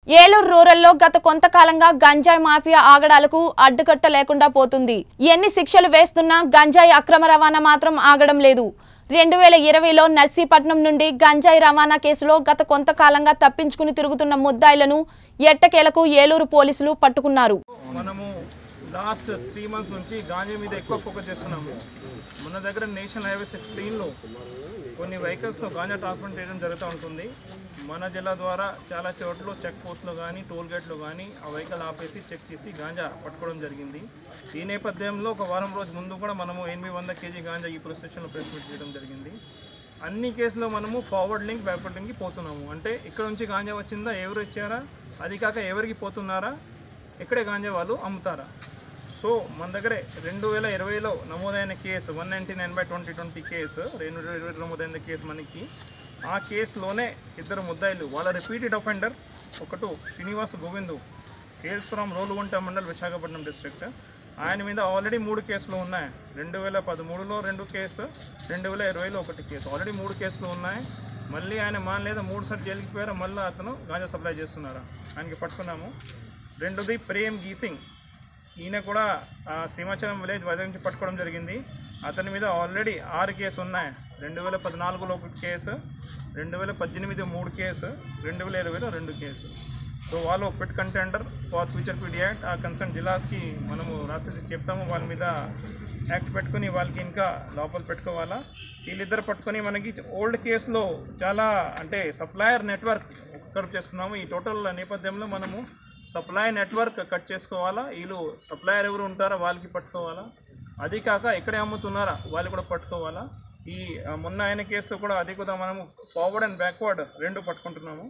ఏలూరు రూరల్లో గత కొంతకాలంగా గంజాయి మాఫియా ఆగడాలకు అడ్డుకట్ట లేకుండా పోతుంది ఎన్ని శిక్షలు వేస్తున్నా గంజాయి అక్రమ రవాణా మాత్రం ఆగడం లేదు రెండు వేల ఇరవైలో నర్సీపట్నం నుండి గంజాయి రవాణా కేసులో గత కొంతకాలంగా తప్పించుకుని తిరుగుతున్న ముద్దాయిలను ఎట్టకేలకు ఏలూరు పోలీసులు పట్టుకున్నారు మనము లాస్ట్ త్రీ మంత్స్ నుంచి గాంజా మీద ఎక్కువ ఫోకస్ చేస్తున్నాము మన దగ్గర నేషనల్ హైవే సిక్స్టీన్లో కొన్ని వెహికల్స్లో గాంజా ట్రాన్స్పోర్ట్ చేయడం జరుగుతూ ఉంటుంది మన జిల్లా ద్వారా చాలా చోట్ల చెక్ పోస్ట్లో కానీ టోల్ గేట్లో కానీ ఆ వెహికల్ ఆపేసి చెక్ చేసి గాంజా పట్టుకోవడం జరిగింది ఈ నేపథ్యంలో ఒక వారం రోజు ముందు కూడా మనము ఎనిమిది వంద కేజీ గాంజా ఈ పోలీస్ స్టేషన్లో ప్రెస్ మీట్ చేయడం జరిగింది అన్ని కేసులో మనము ఫార్వర్డ్ లింక్ బ్యాక్వర్డ్ లింక్కి పోతున్నాము అంటే ఇక్కడ నుంచి గాంజా వచ్చిందా ఎవరు ఇచ్చారా అది కాక ఎవరికి పోతున్నారా ఎక్కడే గాంజా వాళ్ళు అమ్ముతారా సో మన దగ్గరే రెండు వేల ఇరవైలో నమోదైన కేసు one ninety nine by twenty twenty కేసు రెండు వేల ఇరవై నమోదైన కేసు మనకి ఆ కేసులోనే ఇద్దరు ముద్దాయిలు వాళ్ళ రిపీటెడ్ అఫెండర్ ఒకటు శ్రీనివాస్ గోవిందు కేల్స్ ఫ్రమ్ రోలుగుంట మండల్ విశాఖపట్నం డిస్ట్రిక్ట్ ఆయన మీద ఆల్రెడీ మూడు కేసులు ఉన్నాయి రెండు వేల పదమూడులో రెండు కేసు రెండు వేల ఇరవైలో ఒకటి కేసు ఆల్రెడీ మూడు కేసులు ఉన్నాయి మళ్ళీ ఆయన మానలేదా మూడు సార్లు జైలుకి పోయారు మళ్ళీ అతను గాంజా సప్లై చేస్తున్నారు ఆయనకి పట్టుకున్నాము రెండోది ప్రేమ్ గీసింగ్ ఈయన కూడా ఆ, సింహాచలం విలేజ్ వద్ద నుంచి పట్టుకోవడం జరిగింది అతని మీద ఆల్రెడీ ఆరు కేసు ఉన్నాయి రెండు వేల పద్నాలుగులో ఒక కేసు రెండు వేల పద్దెనిమిది మూడు కేసు రెండు వేల ఇరవైలో రెండు కేసు సో వాళ్ళు fit contender for future PD act ఆ కన్సర్న్ జిల్లాస్కి మనము రాసేసి చెప్తాము వాళ్ళ మీద యాక్ట్ పెట్టుకుని వాళ్ళకి ఇంకా లోపల పెట్టుకోవాలా వీళ్ళిద్దరు పట్టుకొని మనకి ఓల్డ్ కేసులో చాలా అంటే సప్లయర్ నెట్వర్క్ కరుపు చేస్తున్నాము ఈ టోటల్ నేపథ్యంలో మనము సప్లై నెట్వర్క్ కట్ చేసుకోవాలా వీళ్ళు సప్లయర్ ఎవరు ఉంటారో వాళ్ళకి పట్టుకోవాలా అది కాక ఎక్కడే అమ్ముతున్నారా వాళ్ళు కూడా పట్టుకోవాలా ఈ ఆ, మొన్న అయిన కేసులో కూడా అది కూడా మనము ఫార్వర్డ్ అండ్ బ్యాక్వర్డ్ రెండు పట్టుకుంటున్నాము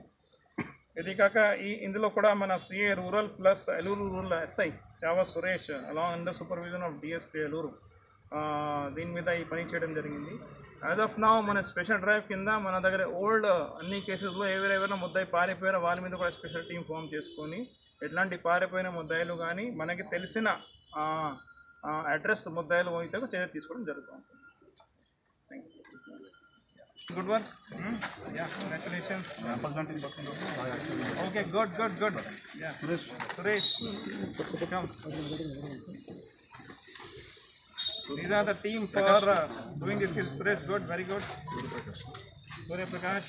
ఇది కాక ఈ ఇందులో కూడా మన CI rural plus Eluru rural SI Chava Suresh along under supervision of DSP Eluru ఆ, దీని మీద ఈ పని చేయడం జరిగింది యాజ్ ఆఫ్ నౌ మన స్పెషల్ డ్రైవ్ కింద మన దగ్గర ఓల్డ్ అన్ని కేసెస్లో ఎవరెవరైనా ముద్దాయి పారిపోయారో వాళ్ళ మీద కూడా స్పెషల్ టీం ఫామ్ చేసుకొని ఎట్లాంటి పారిపోయిన ముద్దాయిలు కానీ మనకి తెలిసిన అడ్రస్ ముద్దాయిలు అయితే చర్య తీసుకోవడం జరుగుతూ ఉంటుంది good work yeah congratulations okay good good good yeah Suresh Suresh come These are the team for uh, doing this case. Suresh, good, very good. Surya Prakash.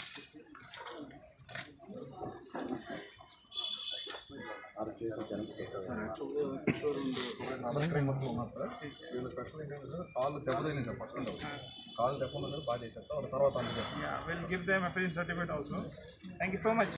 వీళ్ళు స్పెషల్ ఏంటంటే కాళ్ళు దెబ్బతిని సార్ పట్టుకుంటాం కాళ్ళు దెబ్బ బాగా చేసేస్తా వాళ్ళ తర్వాత అందుకే Yeah, we'll give them a certificate also. Thank you so much.